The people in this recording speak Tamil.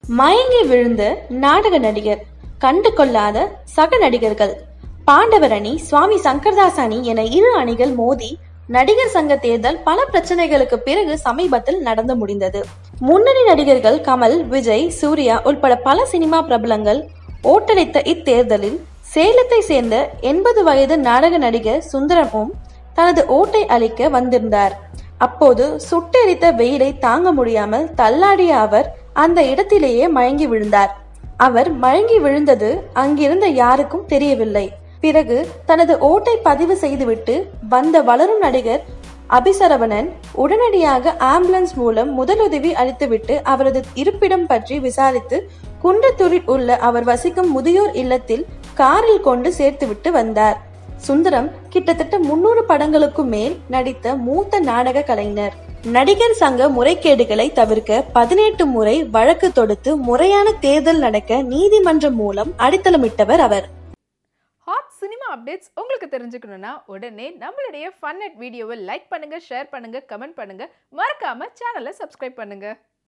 மயங்கி விழுந்த நாடக நடிகர் கண்டு கொள்ளாத சக நடிகர்கள் பாண்டவர் அணி சுவாமி சங்கர்தாஸ் அணி என இரு அணிகள் மோதி நடிகர் சங்க தேர்தல் பல பிரச்சனைகளுக்கு பிறகு சமீபத்தில் நடந்து முடிந்தது முன்னணி நடிகர்கள் கமல் விஜய் சூர்யா உட்பட பல சினிமா பிரபலங்கள் ஓட்டளித்த இத்தேர்தலில் சேலத்தை சேர்ந்த எண்பது வயது நாடக நடிகர் சுந்தரமும் தனது ஓட்டை அளிக்க வந்திருந்தார் அப்போது சுட்டெரித்த வெயிலை தாங்க முடியாமல் தள்ளாடிய அவர் அந்த இடத்திலேயே மயங்கி விழுந்தார் அவர் மயங்கி விழுந்தது அங்கிருந்த யாருக்கும் தெரியவில்லை பிறகு தனது ஓட்டை பதிவு செய்துவிட்டு வந்த வளரும் நடிகர் அபிசரவணன் உடனடியாக ஆம்புலன்ஸ் மூலம் முதலுதவி அளித்துவிட்டு அவரது இருப்பிடம் பற்றி விசாரித்து குன்றத்தூரில் உள்ள அவர் வசிக்கும் முதியோர் இல்லத்தில் காரில் கொண்டு சேர்த்துவிட்டு வந்தார் சுந்தரம் கிட்டத்தட்ட முன்னூறு படங்களுக்கும் மேல் நடித்த மூத்த நாடக கலைஞர் நடிகர் சங்க முறைகேடுகளை தவிர்க்க பதினெட்டு முறை வழக்கு தொடுத்து முறையான தேர்தல் நடக்க நீதிமன்றம் மூலம் அடித்தளமிட்டவர் அவர் ஹாட் சினிமா அப்டேட்ஸ் உங்களுக்கு தெரிஞ்சுக்கணும்னா உடனே நம்மளுடைய ஃபன் அட் வீடியோவை லைக் பண்ணுங்க ஷேர் பண்ணுங்க கமெண்ட் பண்ணுங்க மறக்காம சேனலை சப்ஸ்கிரைப் பண்ணுங்க